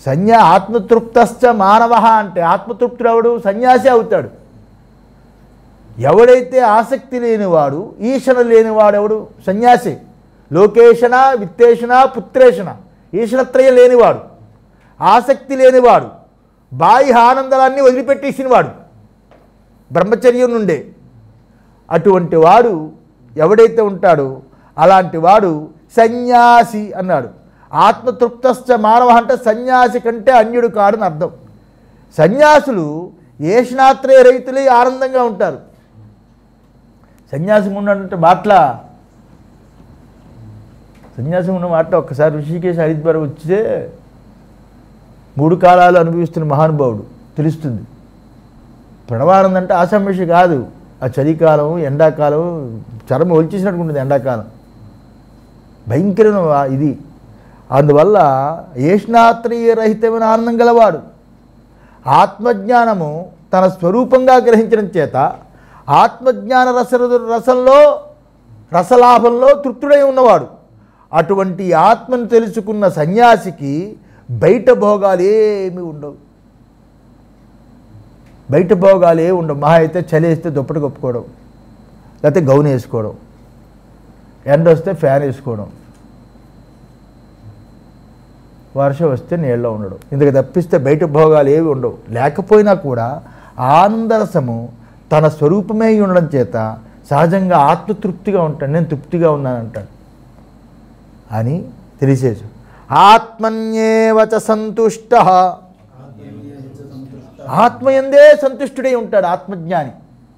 సన్యా ఆత్మతృప్తశ్చ మానవ అంటే ఆత్మతృప్తుడు ఎవడు సన్యాసి అవుతాడు ఎవడైతే ఆసక్తి లేనివాడు ఈశన లేనివాడు ఎవడు సన్యాసి లోకేషణ విత్తేషణ పుత్రేషణ ఈశనత్రయం లేనివాడు ఆసక్తి లేనివాడు బాహ్య ఆనందాలన్నీ వదిలిపెట్టేసినవాడు బ్రహ్మచర్యం నుండే అటువంటి వాడు ఎవడైతే ఉంటాడో అలాంటి వాడు సన్యాసి అన్నాడు ఆత్మతృప్తశ్చ మానవ అంటే సన్యాసి కంటే అన్యుడు కాడని అర్థం సన్యాసులు ఏషణాత్రేయ రైతులే ఆనందంగా ఉంటారు సన్యాసం ఉన్నటువంటి మాటల సన్యాసం ఉన్న మాట ఒక్కసారి ఋషికేశ్ హరిద్వారం వచ్చితే మూడు కాలాలు అనుభవిస్తున్న మహానుభావుడు తెలుస్తుంది ప్రణవానందం అంటే ఆసామేషి కాదు ఆ చలికాలం ఎండాకాలం చర్మం ఒలిచేసినట్టు ఉంటుంది ఎండాకాలం భయంకరమైన ఇది అందువల్ల ఏష్ణాత్రీయ రహితమైన ఆనందం గలవాడు ఆత్మజ్ఞానము తన స్వరూపంగా గ్రహించడం చేత ఆత్మజ్ఞాన రస రసంలో రసలాభంలో తృప్తుడై ఉన్నవాడు అటువంటి ఆత్మను తెలుసుకున్న సన్యాసికి బయట భోగాలు ఏమీ ఉండవు బయట భోగాలు ఏ ఉండవు మహా అయితే చలి వేస్తే దుప్పటి కప్పుకోవడం లేకపోతే గౌన్ వేసుకోవడం ఎండ వస్తే ఫ్యాన్ వేసుకోవడం వర్షం వస్తే నీళ్ళలో ఉండడం ఇందుకు తప్పిస్తే బయట భోగాలు ఏవి ఉండవు లేకపోయినా కూడా ఆనందరసము తన స్వరూపమే అయి ఉండడం చేత సహజంగా ఆత్మతృప్తిగా ఉంటాడు నేను తృప్తిగా ఉన్నానంటాడు అని తెలిసేసు ఆత్మన్యేవచ సంతుష్ట ఆత్మయందే సంతుష్టుడై ఉంటాడు ఆత్మజ్ఞాని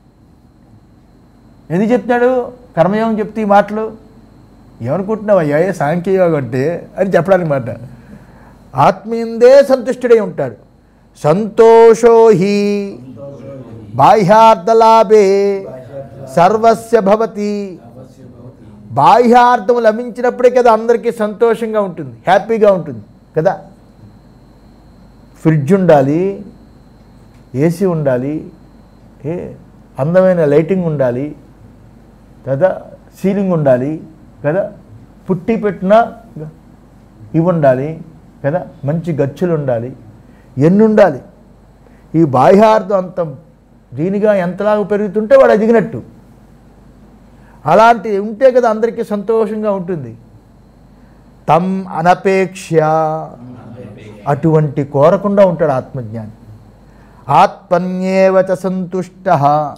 ఎందుకు చెప్తాడు కర్మయోగం చెప్తే ఈ మాటలు ఏమనుకుంటున్నావు అయ్యా ఏ సాంఖ్యయోగం అంటే అని చెప్పడానికి మాట ఆత్మయందే సంతుష్టుడై ఉంటాడు సంతోషో హి బాహ్యార్థలాభే సర్వస్య భవతి బాహ్యార్థం లభించినప్పుడే కదా అందరికీ సంతోషంగా ఉంటుంది హ్యాపీగా ఉంటుంది కదా ఫ్రిడ్జ్ ఉండాలి ఏసీ ఉండాలి ఏ అందమైన లైటింగ్ ఉండాలి కదా సీలింగ్ ఉండాలి కదా పుట్టి పెట్టిన ఇవి ఉండాలి కదా మంచి గచ్చులు ఉండాలి ఎన్ని ఉండాలి ఈ బాహ్యార్థం అంత దీనిగా ఎంతలాగా పెరుగుతుంటే వాడు ఎదిగినట్టు అలాంటి ఉంటే కదా అందరికీ సంతోషంగా ఉంటుంది తమ్ అనపేక్ష అటువంటి కోరకుండా ఉంటాడు ఆత్మజ్ఞాని ఆత్మన్యేవచ సంతుష్ట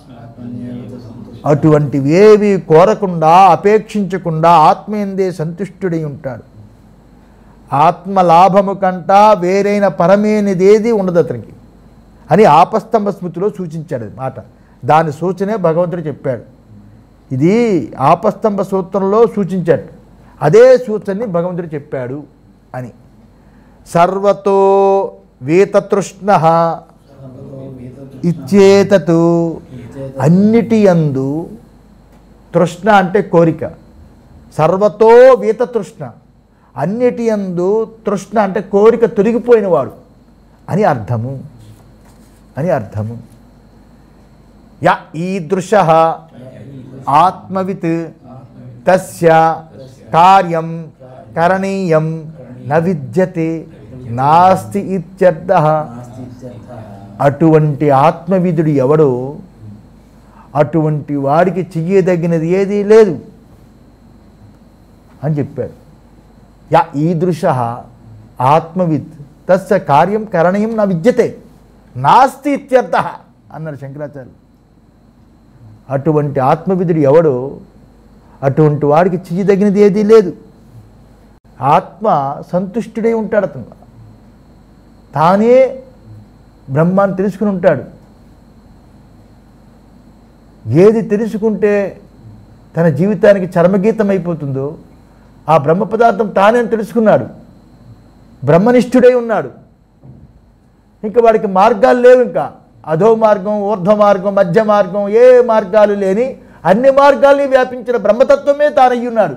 అటువంటివేవి కోరకుండా అపేక్షించకుండా ఆత్మయందే సంతుష్టుడై ఉంటాడు ఆత్మ లాభము కంటా వేరైన పరమేనిదేది ఉండదు అతనికి అని ఆపస్తంభ స్మృతిలో సూచించాడు అది మాట దాని సూచనే భగవంతుడు చెప్పాడు ఇది ఆపస్తంభ సూత్రంలో సూచించాడు అదే సూచనని భగవంతుడు చెప్పాడు అని సర్వతో వేతతృష్ణ ఇచ్చేతతు అన్నిటి అందు తృష్ణ అంటే కోరిక సర్వతో వీత తృష్ణ అన్నిటి అందు తృష్ణ అంటే కోరిక తొలగిపోయినవాడు అని అర్థము అని అర్థము య ఈదృశ ఆత్మవిత్ తస్య కార్యం కరణీయం న విద్యతే నాస్తి ఇత్యర్థ అటువంటి ఆత్మవిధుడు ఎవడో అటువంటి వాడికి చెయ్యదగినది ఏదీ లేదు అని చెప్పాడు యా ఈదృశ ఆత్మవిత్ తస్య కార్యం కరణీయం నా విద్యతే నాస్తి ఇత్యర్థ అన్నారు శంకరాచార్యులు అటువంటి ఆత్మవిధుడు ఎవడో అటువంటి వాడికి చెయ్యదగినది ఏదీ లేదు ఆత్మ సంతుష్టుడై ఉంటాడు అతను తానే బ్రహ్మాన్ని తెలుసుకుని ఉంటాడు ఏది తెలుసుకుంటే తన జీవితానికి చర్మగీతం అయిపోతుందో ఆ బ్రహ్మ పదార్థం తానే అని తెలుసుకున్నాడు బ్రహ్మనిష్ఠుడై ఉన్నాడు ఇంకా వాడికి మార్గాలు లేవు ఇంకా అధో మార్గం ఊర్ధ్వ మార్గం మధ్య మార్గం ఏ మార్గాలు లేని అన్ని మార్గాల్ని వ్యాపించిన బ్రహ్మతత్వమే తానయ్యి ఉన్నాడు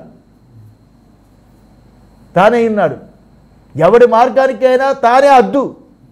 తానే ఉన్నాడు ఎవడి మార్గానికైనా తానే అద్దు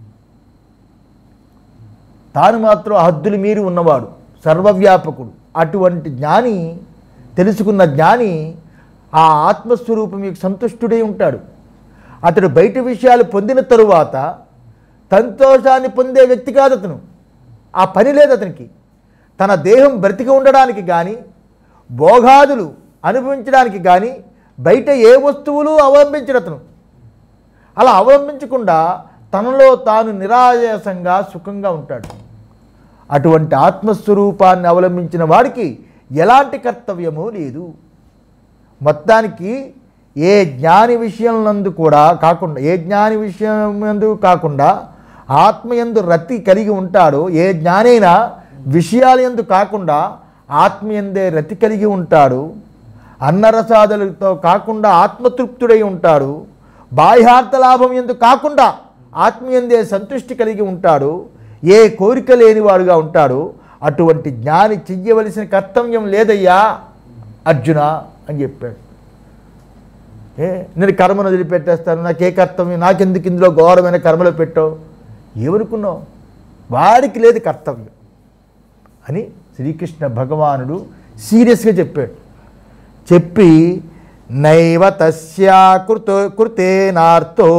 తాను మాత్రం ఆ హద్దులు మీరి ఉన్నవాడు సర్వవ్యాపకుడు అటువంటి జ్ఞాని తెలుసుకున్న జ్ఞాని ఆ ఆత్మస్వరూపం మీకు సంతుష్టుడై ఉంటాడు అతడు బయట విషయాలు పొందిన తరువాత సంతోషాన్ని పొందే వ్యక్తి కాదు అతను ఆ పని లేదు అతనికి తన దేహం బ్రతికి ఉండడానికి కానీ భోగాదులు అనుభవించడానికి కానీ బయట ఏ వస్తువులు అవలంబించడు అతను అలా అవలంబించకుండా తనలో తాను నిరాయాసంగా సుఖంగా ఉంటాడు అటువంటి ఆత్మస్వరూపాన్ని అవలంబించిన వాడికి ఎలాంటి కర్తవ్యము లేదు మొత్తానికి ఏ జ్ఞాని విషయం నందు కూడా కాకుండా ఏ జ్ఞాని విషయం నందు కాకుండా ఆత్మయందు రతి కలిగి ఉంటాడో ఏ జ్ఞానైనా విషయాల యందు కాకుండా ఆత్మయందే రతి కలిగి ఉంటాడు అన్నరసాదులతో కాకుండా ఆత్మతృప్తుడై ఉంటాడు బాహ్యార్థ లాభం ఎందు కాకుండా ఆత్మీయందే సంతృష్టి కలిగి ఉంటాడు ఏ కోరిక లేనివాడుగా ఉంటాడు అటువంటి జ్ఞాని చెయ్యవలసిన కర్తవ్యం లేదయ్యా అర్జున అని చెప్పాడు ఏ నేను కర్మను వదిలిపెట్టేస్తాను నాకు ఏ కర్తవ్యం నాకెందుకు ఇందులో ఘోరమైన కర్మలో పెట్టావు ఏమనుకున్నావు వాడికి లేదు కర్తవ్యం అని శ్రీకృష్ణ భగవానుడు సీరియస్గా చెప్పాడు చెప్పి నైవ తస్యా కృత కృతేనార్థో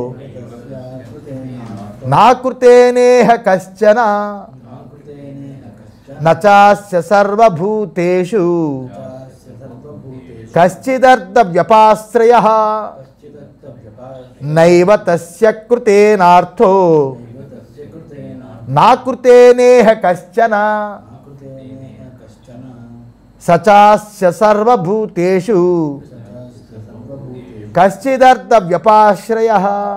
నా కృతేనేహ కశ్చన నచాస్య సర్వభూతేషు కశ్చిదర్థ వ్యపాశ్రయ నైవ తస్య కృతేనార్థో నా కృతేనేహ కశ్చన సచాస్య సర్వభూతేషు కశ్చిదర్థ వ్యపాశ్రయ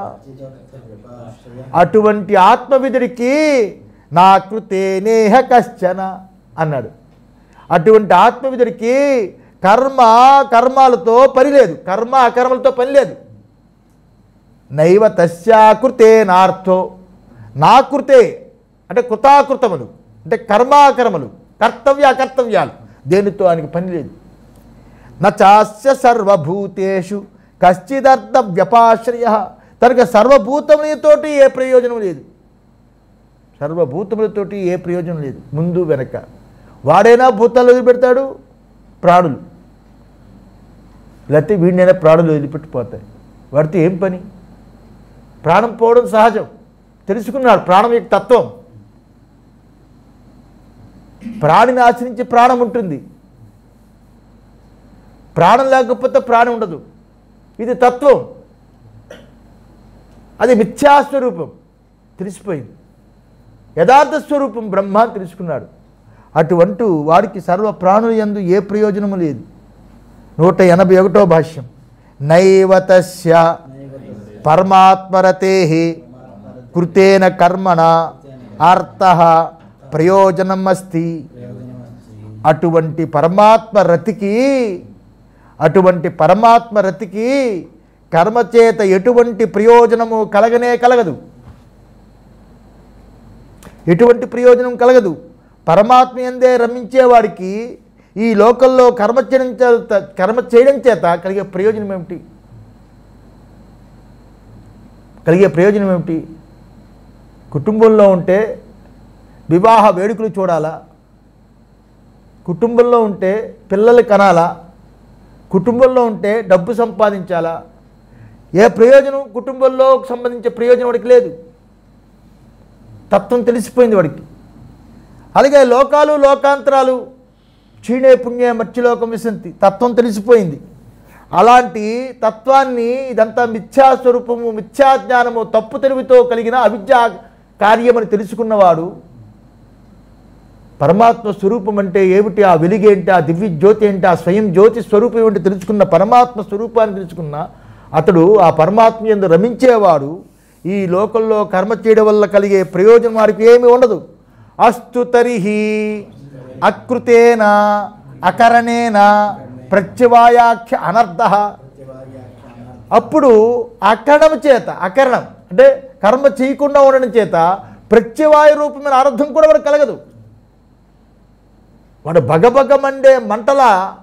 అటువంటి ఆత్మవిధుడికి నా కృతేనేహ కశ్చన అన్నాడు అటువంటి ఆత్మవిధుడికి కర్మ కర్మాలతో పని లేదు కర్మ అకర్మలతో పని లేదు నైవ తస్యాకృతే నార్థో నా కృతే అంటే కృతాకృతములు అంటే కర్మాకర్మలు కర్తవ్య అకర్తవ్యాలు దేనితో ఆయనకి పని లేదు నచాస్య సర్వభూతేషు కశ్చిదర్థ వ్యపాశ్రయ తనకు సర్వభూతములతోటి ఏ ప్రయోజనం లేదు సర్వభూతములతోటి ఏ ప్రయోజనం లేదు ముందు వెనక వాడైనా భూతాలు వదిలిపెడతాడు ప్రాణులు లేకపోతే వీడినైనా ప్రాణులు వదిలిపెట్టిపోతాయి వాడితో ఏం పని ప్రాణం పోవడం సహజం తెలుసుకున్నాడు ప్రాణం యొక్క తత్వం ప్రాణిని ఆశ్రయించి ప్రాణం ఉంటుంది ప్రాణం లేకపోతే ప్రాణం ఉండదు ఇది తత్వం అది మిథ్యాస్వరూపం తెలిసిపోయింది యథార్థ స్వరూపం బ్రహ్మ అని తెలుసుకున్నాడు అటువంటి వాడికి సర్వ ప్రాణుల యందు ఏ ప్రయోజనము లేదు నూట ఎనభై ఒకటో భాష్యం నైవతస్య పరమాత్మరతే కృతేన కర్మణ అర్థ ప్రయోజనం అస్తి అటువంటి పరమాత్మ రతికి అటువంటి పరమాత్మ రతికి కర్మచేత ఎటువంటి ప్రయోజనము కలగనే కలగదు ఎటువంటి ప్రయోజనం కలగదు పరమాత్మ ఎందే రమించేవాడికి ఈ లోకంలో కర్మ చేయడం చేత కర్మ చేయడం చేత కలిగే ప్రయోజనం ఏమిటి కలిగే ప్రయోజనం ఏమిటి కుటుంబంలో ఉంటే వివాహ వేడుకలు చూడాలా కుటుంబంలో ఉంటే పిల్లలు కనాలా కుటుంబంలో ఉంటే డబ్బు సంపాదించాలా ఏ ప్రయోజనం కుటుంబంలో సంబంధించే ప్రయోజనం వాడికి లేదు తత్వం తెలిసిపోయింది వాడికి అలాగే లోకాలు లోకాంతరాలు క్షీణే పుణ్యే మత్స్యలోకం విసంతి తత్వం తెలిసిపోయింది అలాంటి తత్వాన్ని ఇదంతా మిథ్యా స్వరూపము మిథ్యా జ్ఞానము తప్పు తెలివితో కలిగిన అవిద్యా కార్యమని తెలుసుకున్నవాడు పరమాత్మ స్వరూపం అంటే ఏమిటి ఆ వెలుగేంటి ఆ దివ్య జ్యోతి ఏంటి ఆ స్వయం జ్యోతి స్వరూపం ఏమిటి తెలుసుకున్న పరమాత్మ స్వరూపాన్ని తెలుసుకున్న అతడు ఆ పరమాత్మ ఎందు రమించేవాడు ఈ లోకంలో కర్మ చేయడం వల్ల కలిగే ప్రయోజనం వారికి ఏమీ ఉండదు అస్తు తరిహి అకృతేన అకరణేన ప్రత్యవాయాఖ్య అనర్థ అప్పుడు అకరణం చేత అకరణం అంటే కర్మ చేయకుండా ఉండడం చేత ప్రత్యవాయ రూపమైన అర్థం కూడా వాడు కలగదు వాడు భగభగ మండే మంటల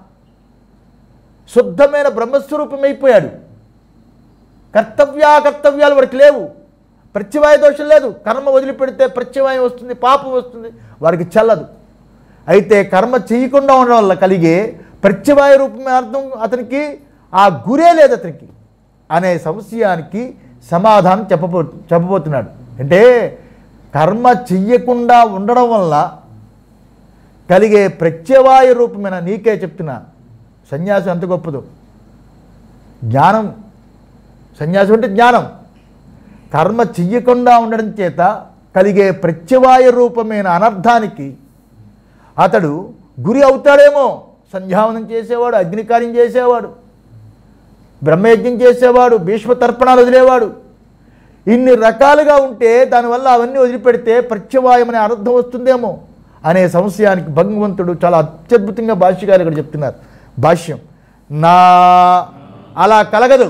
శుద్ధమైన బ్రహ్మస్వరూపం అయిపోయాడు కర్తవ్యాకర్తవ్యాలు వాడికి లేవు ప్రత్యవాయ దోషం లేదు కర్మ వదిలిపెడితే ప్రత్యవాయం వస్తుంది పాపం వస్తుంది వాడికి చల్లదు అయితే కర్మ చేయకుండా ఉండడం వల్ల కలిగే ప్రత్యవాయ రూపమైన అర్థం అతనికి ఆ గురే లేదు అతనికి అనే సంశయానికి సమాధానం చెప్పబో చెప్పబోతున్నాడు అంటే కర్మ చెయ్యకుండా ఉండడం వల్ల కలిగే ప్రత్యవాయ రూపమైన నీకే చెప్తున్నా సన్యాసం ఎంత గొప్పదో జ్ఞానం సన్యాసం అంటే జ్ఞానం కర్మ చెయ్యకుండా ఉండడం చేత కలిగే ప్రత్యవాయ రూపమైన అనర్థానికి అతడు గురి అవుతాడేమో సంధ్యావనం చేసేవాడు అగ్నికార్యం చేసేవాడు బ్రహ్మయజ్ఞం చేసేవాడు భీష్మ తర్పణాలు వదిలేవాడు ఇన్ని రకాలుగా ఉంటే దానివల్ల అవన్నీ వదిలిపెడితే ప్రత్యవాయం అనే అర్థం వస్తుందేమో అనే సంశయానికి భగవంతుడు చాలా అత్యద్భుతంగా భాష్యగారు ఇక్కడ చెప్తున్నారు భాష్యం నా అలా కలగదు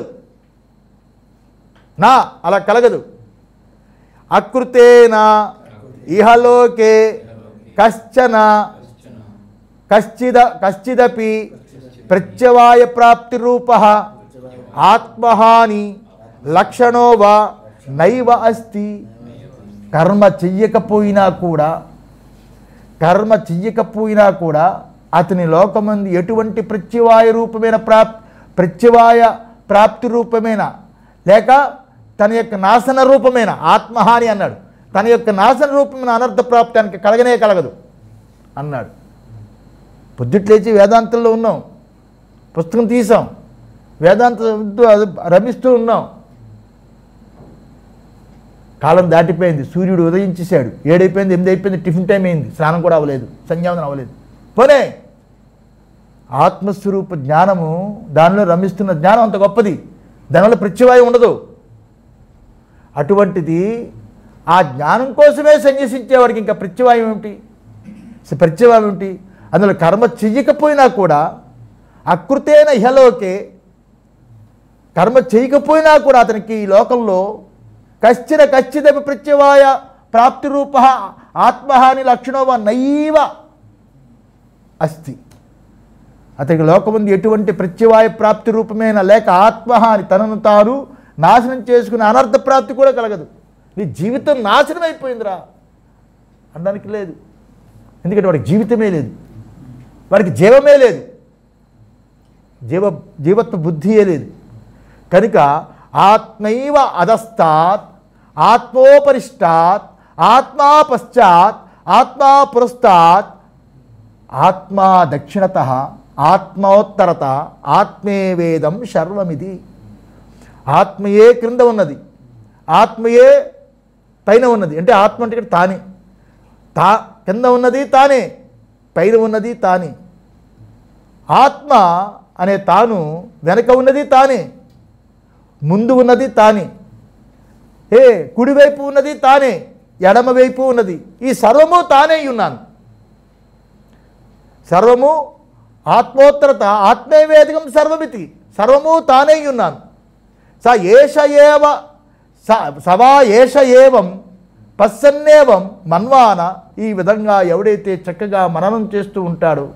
నా అలా కలగదు అకృతేన ఇహలోకే కశ్చన కశ్చిద కశ్చిదపి ప్రత్యవాయ ప్రాప్తి రూప ఆత్మహాని లక్షణో వా నైవ అస్తి కర్మ చెయ్యకపోయినా కూడా కర్మ చెయ్యకపోయినా కూడా అతని లోకమంది ఎటువంటి ప్రత్యవాయ రూపమైన ప్రాప్ ప్రత్యవాయ ప్రాప్తి రూపమైన లేక తన యొక్క నాశన రూపమైన ఆత్మహాని అన్నాడు తన యొక్క నాశన రూపమైన అనర్థ ప్రాప్తానికి కలగనే కలగదు అన్నాడు పొద్దుట్లేచి వేదాంతంలో ఉన్నాం పుస్తకం తీసాం వేదాంత రమిస్తూ ఉన్నాం కాలం దాటిపోయింది సూర్యుడు ఉదయించేశాడు ఏడైపోయింది ఎనిమిది అయిపోయింది టిఫిన్ టైం అయింది స్నానం కూడా అవ్వలేదు సంధ్యావనం అవ్వలేదు పోనే ఆత్మస్వరూప జ్ఞానము దానిలో రమిస్తున్న జ్ఞానం అంత గొప్పది దానివల్ల ప్రత్యవాయం ఉండదు అటువంటిది ఆ జ్ఞానం కోసమే సన్యసించేవాడికి ఇంకా ప్రత్యవాయం ఏమిటి స- ప్రత్యవాయం ఏమిటి అందులో కర్మ చెయ్యకపోయినా కూడా అకృతైన ఇహలోకే కర్మ చేయకపోయినా కూడా అతనికి ఈ లోకంలో కశ్చిత కశ్చిత ప్రత్యవాయ ప్రాప్తి రూప ఆత్మహాని లక్షణోవ నైవ అస్తి అతనికి లోకముందు ఎటువంటి ప్రత్యవాయ ప్రాప్తి రూపమైన లేక ఆత్మహాని తనను తాను నాశనం చేసుకునే అనర్థ ప్రాప్తి కూడా కలగదు నీ జీవితం నాశనం అయిపోయిందిరా అనడానికి లేదు ఎందుకంటే వాడికి జీవితమే లేదు వాడికి జీవమే లేదు జీవ జీవత్వ బుద్ధియే లేదు కనుక ఆత్మైవ అధస్తాత్ ఆత్మోపరిష్టాత్ ఆత్మా పశ్చాత్ ఆత్మా పురస్తాత్ ఆత్మా దక్షిణత ఆత్మోత్తరత ఆత్మే వేదం సర్వమిది ఆత్మయే క్రింద ఉన్నది ఆత్మయే పైన ఉన్నది అంటే ఆత్మ అంటే ఇక్కడ తానే తా కింద ఉన్నది తానే పైన ఉన్నది తానే ఆత్మ అనే తాను వెనక ఉన్నది తానే ముందు ఉన్నది తానే ఏ కుడివైపు ఉన్నది తానే ఎడమవైపు ఉన్నది ఈ సర్వము తానే ఉన్నాను సర్వము ఆత్మోత్తరత ఆత్మేవేదికం సర్వమితి సర్వము తానే ఉన్నాను స ఏష ఏవ స సవా ఏష ఏవం పశ్చన్నేవం మన్వాన ఈ విధంగా ఎవడైతే చక్కగా మననం చేస్తూ ఉంటాడో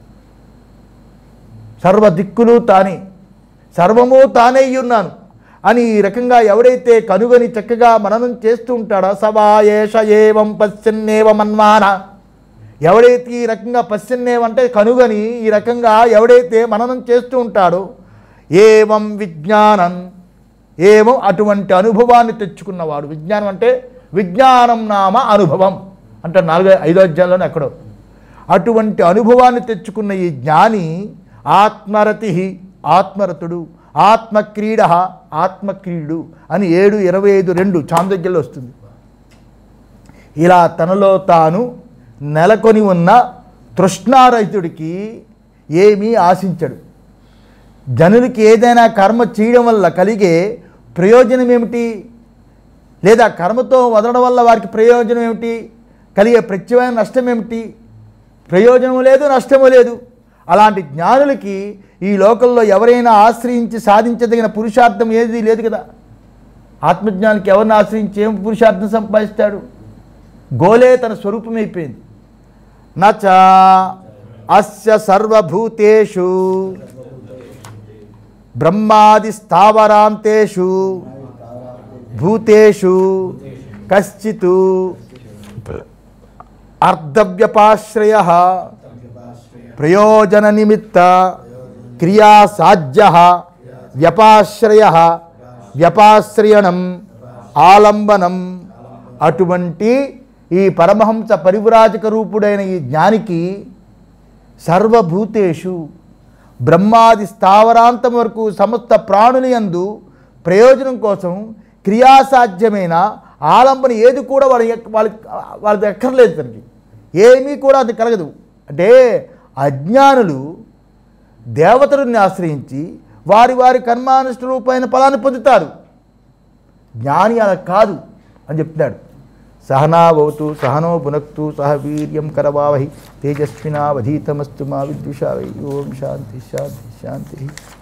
సర్వ దిక్కులు తానే సర్వము తానే ఉన్నాను అని ఈ రకంగా ఎవడైతే కనుగొని చక్కగా మననం చేస్తూ ఉంటాడో సవా ఏష ఏవం పశ్చన్నేవ మన్వాన ఎవడైతే ఈ రకంగా పశ్చన్నేవంటే కనుగొని ఈ రకంగా ఎవడైతే మననం చేస్తూ ఉంటాడో ఏవం విజ్ఞానం ఏవం అటువంటి అనుభవాన్ని తెచ్చుకున్నవాడు విజ్ఞానం అంటే విజ్ఞానం నామ అనుభవం అంటే నాలుగో ఐదో అధ్యాయంలోనే ఎక్కడో అటువంటి అనుభవాన్ని తెచ్చుకున్న ఈ జ్ఞాని ఆత్మరతి ఆత్మరతుడు ఆత్మక్రీడ ఆత్మక్రీడు అని ఏడు ఇరవై ఐదు రెండు చాందోగ్యంలో వస్తుంది ఇలా తనలో తాను నెలకొని ఉన్న తృష్ణారహితుడికి ఏమీ ఆశించడు జనులకి ఏదైనా కర్మ చేయడం వల్ల కలిగే ప్రయోజనం ఏమిటి లేదా కర్మతో వదలడం వల్ల వారికి ప్రయోజనం ఏమిటి కలిగే ప్రత్యమైన నష్టం ఏమిటి ప్రయోజనము లేదు నష్టము లేదు అలాంటి జ్ఞానులకి ఈ లోకంలో ఎవరైనా ఆశ్రయించి సాధించదగిన పురుషార్థం ఏది లేదు కదా ఆత్మజ్ఞానికి ఎవరిని ఆశ్రయించి ఏం పురుషార్థం సంపాదిస్తాడు గోలే తన స్వరూపమైపోయింది నచ అస్య సర్వభూతేషు బ్రహ్మాది స్థావరాంతేషు భూతేషు కశ్చిత్ అర్ధవ్యపాశ్రయ ప్రయోజన నిమిత్త క్రియాసాధ్య వ్యపాశ్రయ వ్యపాశ్రయణం ఆలంబనం అటువంటి ఈ పరమహంస పరివ్రాజక రూపుడైన ఈ జ్ఞానికి సర్వభూతేషు బ్రహ్మాది స్థావరాంతం వరకు సమస్త ప్రాణుని యందు ప్రయోజనం కోసం క్రియాసాధ్యమైన ఆలంబన ఏది కూడా వాళ్ళ వాళ్ళ వాళ్ళది ఎక్కర్లేదు తనకి ఏమీ కూడా అది కలగదు అంటే అజ్ఞానులు దేవతలను ఆశ్రయించి వారి వారి కర్మానుష్ఠ రూపమైన ఫలాన్ని పొందుతారు జ్ఞాని అలా కాదు అని చెప్తున్నాడు సహనావతు సహనో పునక్తు సహ వీర్యం కరవావహి తేజస్వినావధీతమస్తు మా విద్విషావై ఓం శాంతి శాంతి శాంతి